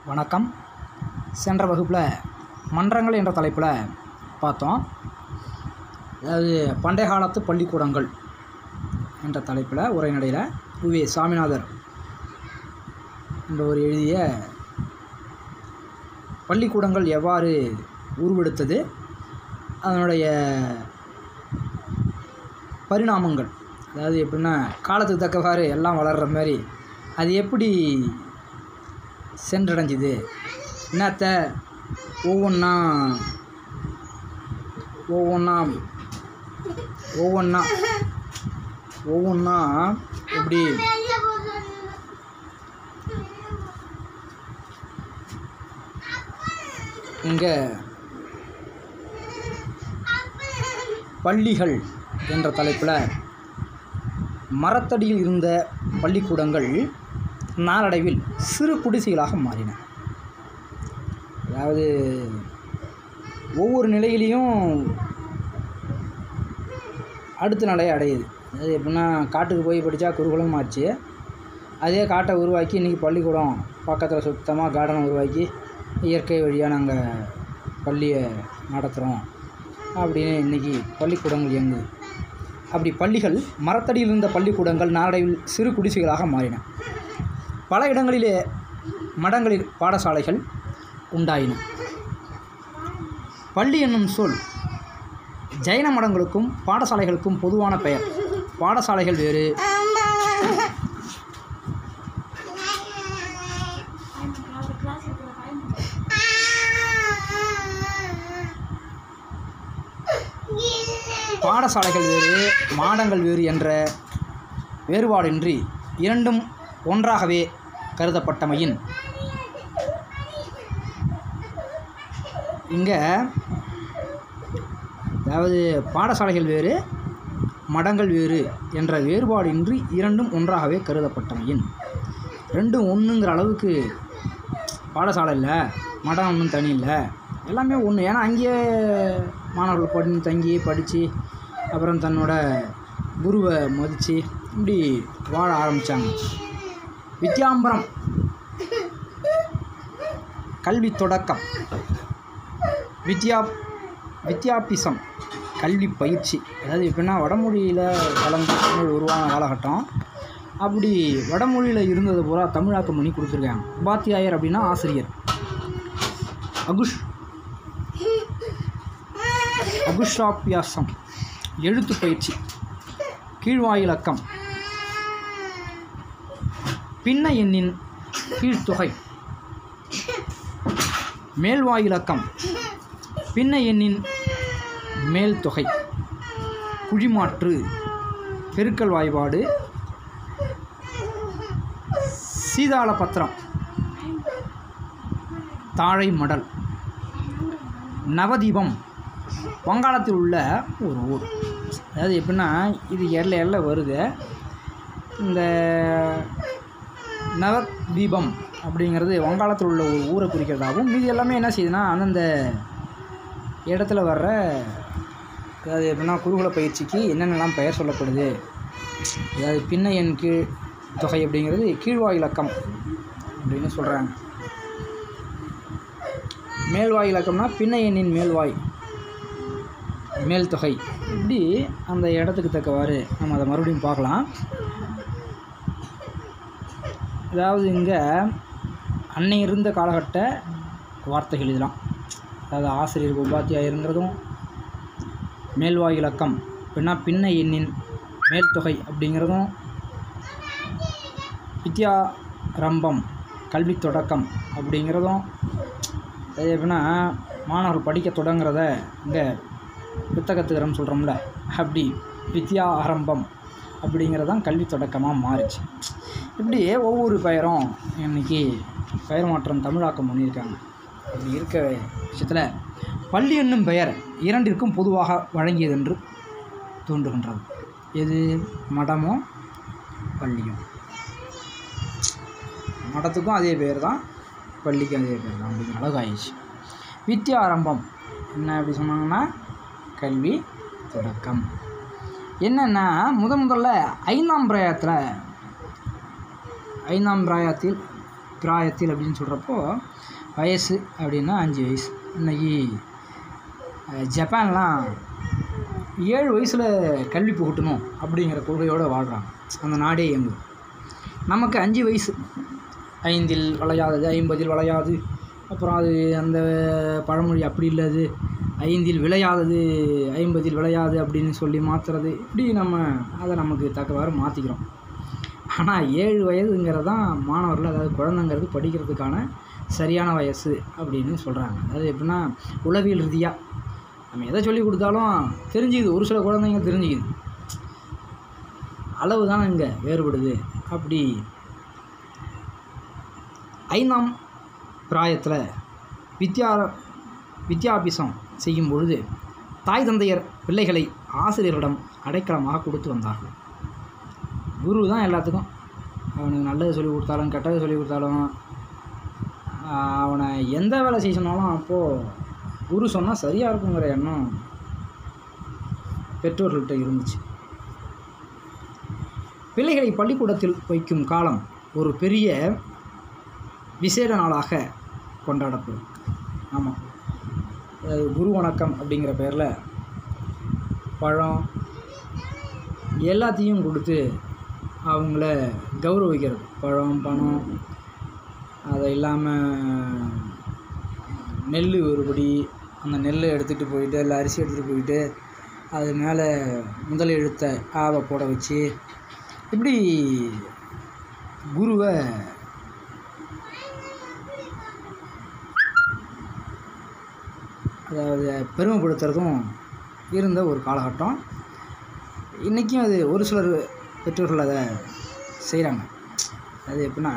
வணக்கம் சென்ற வகுப்பில் மன்றங்கள் என்ற தலைப்பில் பார்த்தோம் அதாவது பண்டைய காலத்து பள்ளிக்கூடங்கள் என்ற தலைப்பில் உரைநடையில் உவே சாமிநாதர் என்பவர் எழுதிய பள்ளிக்கூடங்கள் எவ்வாறு உருவெடுத்தது அதனுடைய பரிணாமங்கள் அதாவது எப்படின்னா காலத்துக்கு தக்கவாறு எல்லாம் வளர்கிற மாதிரி அது எப்படி சென்றடைஞ்சுது என்னத்த ஒவ்வொன்றா ஒவ்வொன்றா ஒவ்வொன்றா ஒவ்வொன்றா எப்படி இங்கே பள்ளிகள் என்ற தலைப்பில் மரத்தடியில் இருந்த பள்ளிக்கூடங்கள் நாளடைவில் சிறு குடிசைகளாக மாறின அதாவது ஒவ்வொரு நிலையிலையும் அடுத்த நிலையை அடையுது அதாவது எப்படின்னா காட்டுக்கு போய் படித்தா குருகுலம் ஆச்சு அதே காட்டை உருவாக்கி இன்றைக்கி பள்ளிக்கூடம் பக்கத்தில் சுத்தமாக கார்டனை உருவாக்கி இயற்கை வழியாக நாங்கள் பள்ளியை நடத்துகிறோம் அப்படின்னு இன்றைக்கி பள்ளிக்கூடங்கள் இயங்குது அப்படி பள்ளிகள் மரத்தடியில் இருந்த பள்ளிக்கூடங்கள் நாளடைவில் சிறு குடிசைகளாக மாறின பல இடங்களிலே மடங்களில் பாடசாலைகள் உண்டாயின பள்ளி என்னும் சொல் ஜைன மடங்களுக்கும் பாடசாலைகளுக்கும் பொதுவான பெயர் பாடசாலைகள் வேறு பாடசாலைகள் வேறு மாடங்கள் வேறு என்ற வேறுபாடின்றி இரண்டும் ஒன்றாகவே கருதப்பட்டமையின் இங்கே அதாவது பாடசாலைகள் வேறு மடங்கள் வேறு என்ற வேறுபாடின்றி இரண்டும் ஒன்றாகவே கருதப்பட்டமையின் ரெண்டும் ஒன்றுங்கிற அளவுக்கு பாடசாலை இல்லை மடம் ஒன்றும் தனி இல்லை எல்லாமே ஒன்று ஏன்னா அங்கேயே மாணவர்கள் படி தங்கி படித்து அப்புறம் தன்னோட குருவை மதித்து இப்படி வாழ ஆரம்பித்தாங்க வித்யாம்பரம் கல்வி தொடக்கம் வித்யா வித்யாபிசம் கல்வி பயிற்சி அதாவது எப்படின்னா வடமொழியில் கலந்து தமிழ் உருவான காலகட்டம் அப்படி வடமொழியில் இருந்தது பூரா தமிழாக்கம் பண்ணி கொடுத்துருக்காங்க உபாத்தியாயர் அப்படின்னா ஆசிரியர் அகுஷ் அகுஷாபியாசம் எழுத்து பயிற்சி கீழ்வாயிலக்கம் பின்ன எண்ணின் கீழ்த்தொகை மேல்வாயிலக்கம் பின்ன எண்ணின் மேல் தொகை குழிமாற்று பெருக்கல் வாய்பாடு சீதாள பத்திரம் தாழை மடல் நவதீபம் வங்காளத்தில் உள்ள ஒரு ஊர் அதாவது எப்படின்னா இது எல்ல எல்ல வருது இந்த நவதீபம் அப்படிங்கிறது வங்காளத்தில் உள்ள ஒரு ஊரை குறிக்கிறதாகவும் மீதி எல்லாமே என்ன செய்யுதுன்னா அந்தந்த இடத்துல வர்ற அதாவது எப்படின்னா குருகுல பயிற்சிக்கு என்னென்னலாம் பெயர் சொல்லப்படுது அதாவது பின்ன எண் கீழ் தொகை அப்படிங்கிறது கீழ்வாய் இலக்கம் அப்படின்னு சொல்கிறாங்க மேல்வாய் இலக்கம்னா பின்ன எண்ணின் மேல்வாய் மேல் தொகை இப்படி அந்த இடத்துக்கு தக்கவாறு நம்ம அதை மறுபடியும் பார்க்கலாம் அதாவது இங்கே அன்னை இருந்த காலகட்ட வார்த்தைகள் இதெல்லாம் அதாவது ஆசிரியர் உபாத்தியாயருங்கிறதும் மேல்வாய் இலக்கம் பின்னா பின்ன எண்ணின் மேல் தொகை அப்படிங்கிறதும் வித்யாரம்பம் கல்வி தொடக்கம் அப்படிங்கிறதும் அது எப்படின்னா மாணவர்கள் படிக்க தொடங்குறத இங்கே வித்த கற்றுக்கிறோம்னு சொல்கிறோம்ல அப்படி வித்யா ஆரம்பம் அப்படிங்கிறதான் கல்வி தொடக்கமாக மாறிச்சு இப்படி ஒவ்வொரு பெயரும் இன்றைக்கி பெயர் மாற்றம் தமிழாக்கம் பண்ணியிருக்காங்க அப்படி இருக்க விஷயத்தில் பள்ளி என்னும் பெயர் இரண்டிற்கும் பொதுவாக வழங்கியதென்று தோன்றுகின்றது எது மடமோ பள்ளியும் மடத்துக்கும் அதே பேர் தான் பள்ளிக்கும் அதே பேர் தான் அப்படிங்கிற அளவுக்கு ஆயிடுச்சு வித்யா ஆரம்பம் என்ன அப்படி சொன்னாங்கன்னா கல்வி தொடக்கம் என்னென்னா முத முதல்ல ஐந்தாம் பிராயத்தில் ஐந்தாம் பிராயத்தில் பிராயத்தில் அப்படின்னு சொல்கிறப்போ வயசு அப்படின்னா அஞ்சு வயசு இன்னைக்கு அஹ், ஜப்பான்லாம் ஏழு வயசில் கல்வி புகட்டணும் அப்படிங்கிற கொள்கையோடு வாழ்கிறாங்க அந்த நாடே எங்கு நமக்கு அஞ்சு வயசு ஐந்தில் விளையாதது ஐம்பதில் விளையாது அப்புறம் அது அந்த பழமொழி அப்படி இல்லது ஐந்தில் விளையாதது ஐம்பதில் விளையாது அப்படின்னு சொல்லி மாற்றுறது இப்படி நம்ம அதை நமக்கு தக்கவாறு மாற்றிக்கிறோம் ஆனால் ஏழு வயதுங்கிறது தான் மாணவர்கள் அதாவது குழந்தைங்கிறது படிக்கிறதுக்கான சரியான வயசு அப்படின்னு சொல்கிறாங்க அதாவது எப்படின்னா உளவியல் ரீதியாக நம்ம எதை சொல்லி கொடுத்தாலும் தெரிஞ்சுக்குது ஒரு சில குழந்தைங்க தெரிஞ்சுக்குது அளவு தான் இங்கே வேறுபடுது அப்படி ஐந்தாம் பிராயத்தில் வித்யா வித்யாபிசம் செய்யும் பொழுது தாய் தந்தையர் பிள்ளைகளை ஆசிரியர்களிடம் அடைக்கலமாக கொடுத்து வந்தார்கள் குரு தான் எல்லாத்துக்கும் அவனுக்கு நல்லது சொல்லி கொடுத்தாலும் கெட்டது சொல்லி கொடுத்தாலும் ஆஹ் அவனை எந்த வேலை செய்ய சொன்னாலும் அப்போது குரு சொன்னால் சரியாக இருக்குங்கிற எண்ணம் பெற்றோர்கள்ட்ட இருந்துச்சு பிள்ளைகளை பள்ளிக்கூடத்தில் வைக்கும் காலம் ஒரு பெரிய விசேட நாளாக கொண்டாடப்படும் ஆமாம் அதாவது குரு வணக்கம் அப்படிங்கிற பேரில் பழம் எல்லாத்தையும் கொடுத்து அவங்கள கௌரவிக்கிறது பழம் பணம் அது இல்லாமல் நெல் ஒருபடி அந்த நெல்லை எடுத்துகிட்டு போயிட்டு இல்லை அரிசி எடுத்துகிட்டு போயிட்டு அது மேலே முதல் எழுத்தை ஆவை போட வச்சு இப்படி குருவை அதாவது பெருமைப்படுத்துறதும் இருந்த ஒரு காலகட்டம் இன்றைக்கும் அது ஒரு சிலர் பெற்றோர்கள் அதை செய்கிறாங்க அது எப்படின்னா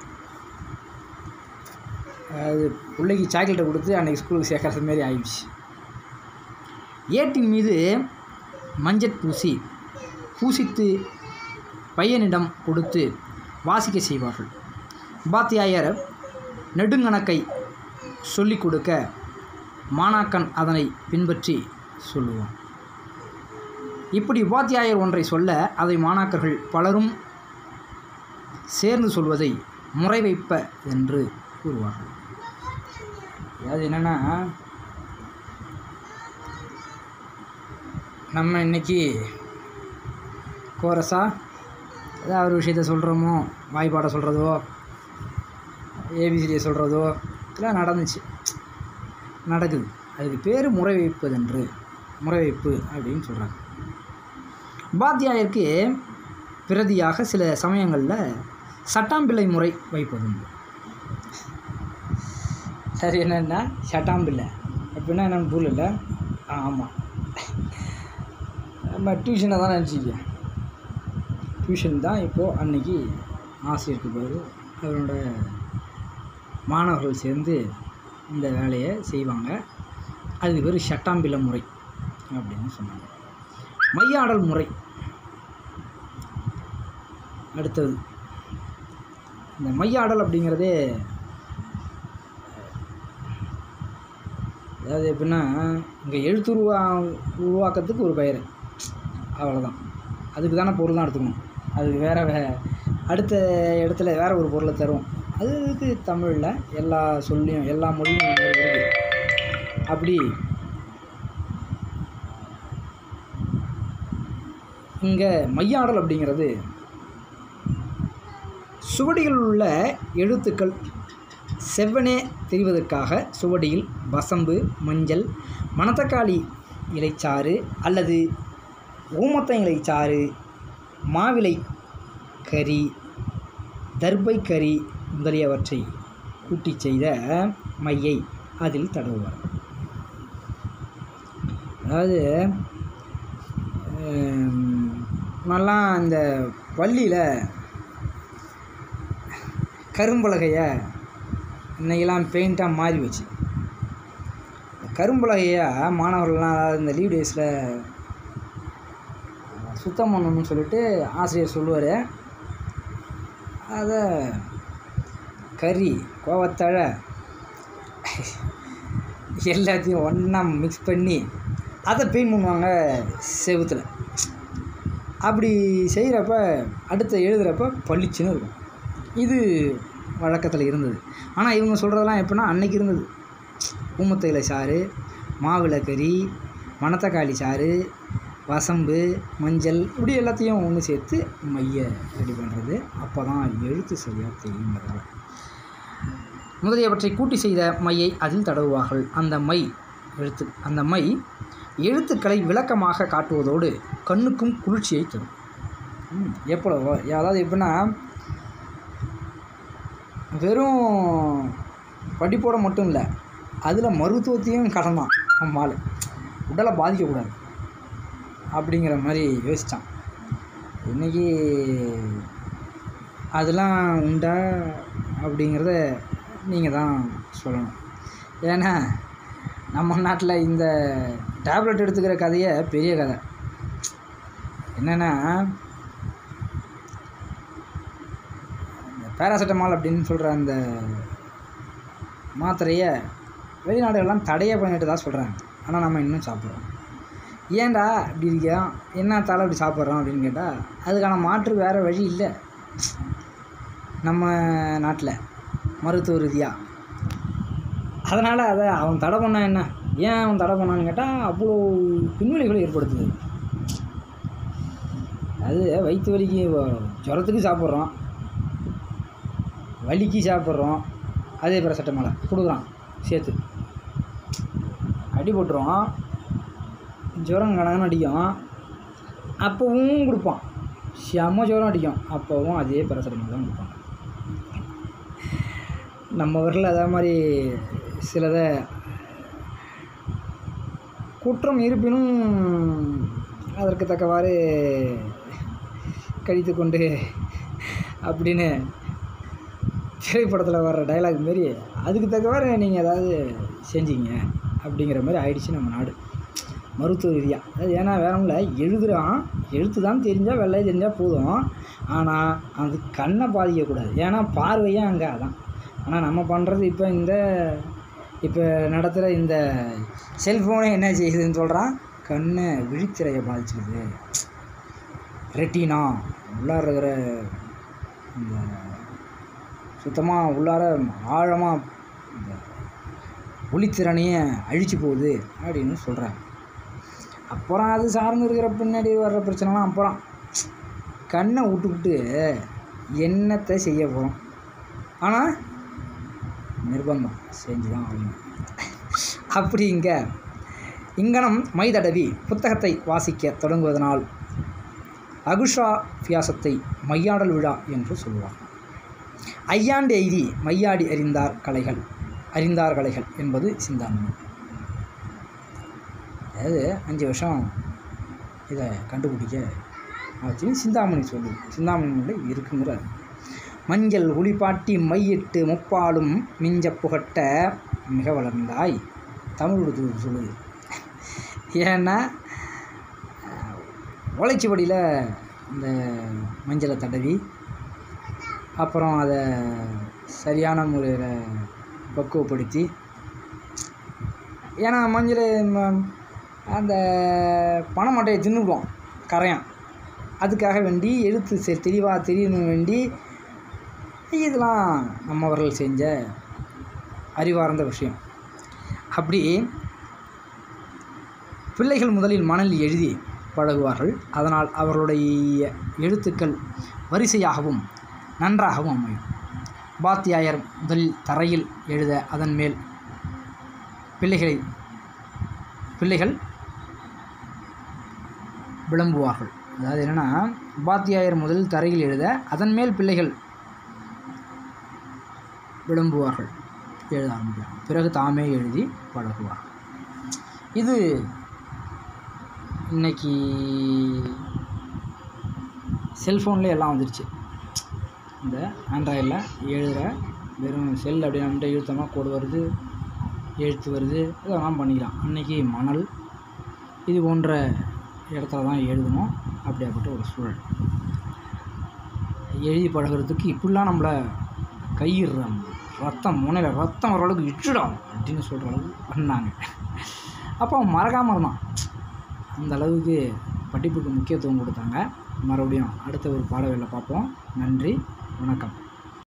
அது பிள்ளைக்கு சாக்லேட்டை கொடுத்து அன்றைக்கி ஸ்கூலுக்கு சேர்க்கறது மாரி ஆயிடுச்சு ஏட்டின் மீது மஞ்சள் பூசி பூசித்து பையனிடம் கொடுத்து வாசிக்க செய்வார்கள் பாத்தியாயர் நெடுங்கணக்கை சொல்லிக் கொடுக்க மாணாக்கன் அதனை பின்பற்றி சொல்லுவான் இப்படி உபாத்தியாயர் ஒன்றை சொல்ல அதை மாணாக்கர்கள் பலரும் சேர்ந்து சொல்வதை முறை வைப்ப என்று கூறுவார்கள் அதாவது என்னென்னா நம்ம இன்னைக்கு கோரஸா ஏதாவது ஒரு விஷயத்த சொல்கிறோமோ வாய்ப்பாடை சொல்கிறதோ ஏபிசிடியை சொல்கிறதோ இதெல்லாம் நடந்துச்சு நடக்குது அதுக்கு பேர் முறை வைப்பதென்று முறை வைப்பு அப்படின்னு சொல்கிறாங்க பாத்தியாயருக்கு பிரதியாக சில சமயங்களில் சட்டாம்பிள்ளை முறை வைப்பதுண்டு சரி என்னென்னா சட்டாம்பிள்ளை அப்படின்னா என்னென்னு புரியல ஆமாம் நம்ம டியூஷனை தான் நினச்சிக்க டியூஷன் தான் இப்போது அன்னைக்கு ஆசிரியருக்கு பேர் அவரோட மாணவர்கள் சேர்ந்து இந்த வேலையை செய்வாங்க அதுக்கு பேர் சட்டாம்பிள்ளை முறை அப்படின்னு சொன்னாங்க மையாடல் முறை அடுத்தது இந்த மையாடல் அப்படிங்கிறதே அதாவது எப்படின்னா இங்கே எழுத்துருவா உருவாக்கத்துக்கு ஒரு பெயர் அவ்வளோதான் அதுக்கு தானே பொருள் தான் எடுத்துக்கணும் அதுக்கு வேறு வே அடுத்த இடத்துல வேறு ஒரு பொருளை தரும் அது இதுக்கு தமிழில் எல்லா சொல்லியும் எல்லா மொழியும் இருக்குது அப்படி இங்கே மையாடல் அப்படிங்கிறது சுவடியில் உள்ள எழுத்துக்கள் செவ்வனே தெரிவதற்காக சுவடியில் வசம்பு மஞ்சள் மணத்தக்காளி இலைச்சாறு அல்லது ஊமத்தம் இலைச்சாறு மாவிலை கறி தர்பை கறி முதலியவற்றை கூட்டி செய்த மையை அதில் தடவுவார் அதாவது ஹம், நல்லா இந்த பள்ளியில் கரும்பலகையை இன்னைக்கெல்லாம் பெயிண்ட்டாக மாறி வச்சு கரும்பலகையை மாணவர்கள்லாம் அதாவது இந்த லீவ் டேஸில் சுத்தம் பண்ணணும்னு சொல்லிட்டு ஆசிரியர் சொல்லுவார் அதை கறி கோவத்தழை எல்லாத்தையும் ஒன்றா மிக்ஸ் பண்ணி அதை பெயிண்ட் பண்ணுவாங்க செவுத்தில் அப்படி செய்கிறப்ப அடுத்து எழுதுகிறப்ப பளிச்சுன்னு இருக்கும் இது வழக்கத்தில் இருந்தது ஆனால் இவங்க சொல்கிறதெல்லாம் எப்படின்னா அன்னைக்கு இருந்தது ஊமத்தையில சாறு மாவிளை கறி மணத்தக்காளி சாறு வசம்பு மஞ்சள் இப்படி எல்லாத்தையும் ஒன்று சேர்த்து மைய ரெடி பண்ணுறது அப்போ தான் எழுத்து சரியாக தெரியுங்கிறதால முதலியவற்றை கூட்டி செய்த மையை அதில் தடவுவார்கள் அந்த மை எழுத்து அந்த மை எழுத்துக்களை விளக்கமாக காட்டுவதோடு கண்ணுக்கும் குளிர்ச்சியை தரும் ம், எப்பளவோ அதாவது எப்படின்னா வெறும் படிப்போட மட்டும் இல்லை அதில் மருத்துவத்தையும் கடந்தான் நம்ம ஆள் உடலை பாதிக்கக்கூடாது அப்படிங்கிற மாதிரி யோசித்தான் இன்றைக்கி அதெல்லாம் உண்டா அப்படிங்கிறத நீங்கள் தான் சொல்லணும் ஏன்னா நம்ம நாட்டில் இந்த டேப்லெட் எடுத்துக்கிற கதையே பெரிய கதை என்னென்னா இந்த பேராசிட்டமால் அப்படின்னு சொல்கிற அந்த மாத்திரையை வெளிநாடுகள்லாம் தடையே பண்ணிட்டு தான் சொல்கிறாங்க ஆனால் நம்ம இன்னும் சாப்பிட்றோம் ஏன்டா இப்படி இருக்கியா என்ன தலை இப்படி சாப்பிட்றோம் அப்படின்னு கேட்டால் அதுக்கான மாற்று வேறு வழி இல்லை நம்ம நாட்டில் மருத்துவ ரீதியாக அதனால் அதை அவன் தடை பண்ணா என்ன ஏன் அவன் தடை பண்ணான்னு கேட்டால் அவ்வளோ பின்விளைவுகளை ஏற்படுத்துது அது வயிற்று வலிக்கு வ- ஜுரத்துக்கு சாப்பிட்றோம் வலிக்கு சாப்பிட்றோம் அதே பேராசிட்டமாலை கொடுக்குறான் சேர்த்து அடி போட்டுருவான் ஜுரம் கணக்குன்னு அடிக்கும் அப்போவும் கொடுப்பான் செம்ம ஜுரம் அடிக்கும் அப்போவும் அதே பேராசிட்டமால் தான் கொடுப்பான் நம்ம ஊரில் அதே மாதிரி சிலதை குற்றம் இருப்பினும் அதற்கு தக்கவாறு கழித்து கொண்டு அப்படின்னு திரைப்படத்தில் வர்ற டைலாக் மாரி அதுக்கு தக்கவாறு நீங்கள் ஏதாவது செஞ்சீங்க அப்படிங்கிற மாதிரி ஆயிடுச்சு நம்ம நாடு மருத்துவ ரீதியாக அது ஏன்னா வேற ஒன்றும் இல்லை எழுதுகிறான் எழுத்து தான் தெரிஞ்சால் வெள்ளையே தெரிஞ்சால் போதும் ஆனால் அது கண்ணை பாதிக்கக்கூடாது ஏன்னா பார்வையே அங்கே அதான் ஆனால் நம்ம பண்ணுறது இப்போ இந்த இப்போ நடத்துகிற இந்த செல்ஃபோனே என்ன செய்யுதுன்னு சொல்கிறான் கண்ணை விழித்திரையை பாதிச்சிடுது ரெட்டினா உள்ளார இருக்கிற இந்த சுத்தமாக உள்ளார ஆழமாக இந்த ஒளித்திறனையே அழிச்சு போகுது அப்படின்னு சொல்கிறாங்க அப்புறம் அது சார்ந்து இருக்கிற பின்னாடி வர்ற பிரச்சனைலாம் அப்புறம் கண்ணை விட்டுவிட்டு என்னத்தை செய்ய போகிறோம் ஆனால் நிர்பந்தம் செஞ்சு தான் ஆகணும் அப்படி இங்கே இங்கனம் மை தடவி புத்தகத்தை வாசிக்க தொடங்குவதனால் அகுஷா வியாசத்தை மையாடல் விழா என்று சொல்லுவார் ஐயாண்டு எய்தி மையாடி அறிந்தார் கலைகள் அறிந்தார் கலைகள் என்பது சிந்தாமணி அதாவது அஞ்சு வருஷம் இதை கண்டுபிடிக்க ஆச்சு சிந்தாமணி சொல்லு சிந்தாமணியில் இருக்குங்கிறார் மஞ்சள் ஒளிப்பாட்டி மையிட்டு முப்பாலும் மிஞ்ச புகட்ட மிக வளர்ந்தாய் தமிழ் உடுத்து சொல்லுது ஏன்னா ஓலைச்சுவடியில் இந்த மஞ்சளை தடவி அப்புறம் அதை சரியான முறையில் பக்குவப்படுத்தி ஏன்னா மஞ்சள் ம- அந்த பனைமட்டையை தின்னுடுவோம் கரையான் அதுக்காக வேண்டி எழுத்து சரி தெளிவாக தெரியணும் வேண்டி இதெல்லாம் நம்மவர்கள் செஞ்ச அறிவார்ந்த விஷயம் அப்படி பிள்ளைகள் முதலில் மணலில் எழுதி பழகுவார்கள் அதனால் அவர்களுடைய எழுத்துக்கள் வரிசையாகவும் நன்றாகவும் அமையும் பாத்தியாயர் முதலில் தரையில் எழுத அதன் மேல் பிள்ளைகளை பிள்ளைகள் விளம்புவார்கள் அதாவது என்னென்னா பாத்தியாயர் முதலில் தரையில் எழுத அதன் மேல் பிள்ளைகள் விளம்புவார்கள் எழுத ஆரம்பிக்கிறாங்க பிறகு தாமே எழுதி பழகுவார் இது இன்னைக்கு செல்ஃபோன்லேயே எல்லாம் வந்துருச்சு இந்த ஆண்ட்ராய்டில் எழுதுகிற வெறும் செல் அப்படி நம்மகிட்ட இழுத்தோம்னா கோடு வருது எழுத்து வருது இதெல்லாம் பண்ணிக்கலாம் அன்னைக்கு மணல் இது போன்ற இடத்துல தான் எழுதணும் அப்படியாப்பட்ட ஒரு சூழல் எழுதி பழகுறதுக்கு இப்படிலாம் நம்மளை கையிடுறாங்க ரத்தம் முனையில் ரத்தம் வர அளவுக்கு இட்டுடும் அப்படின்னு சொல்கிற அளவுக்கு பண்ணாங்க அப்போ அவன் மறக்காமல் இருந்தான் அந்த அளவுக்கு படிப்புக்கு முக்கியத்துவம் கொடுத்தாங்க மறுபடியும் அடுத்த ஒரு பாடவேளை பார்ப்போம் நன்றி வணக்கம்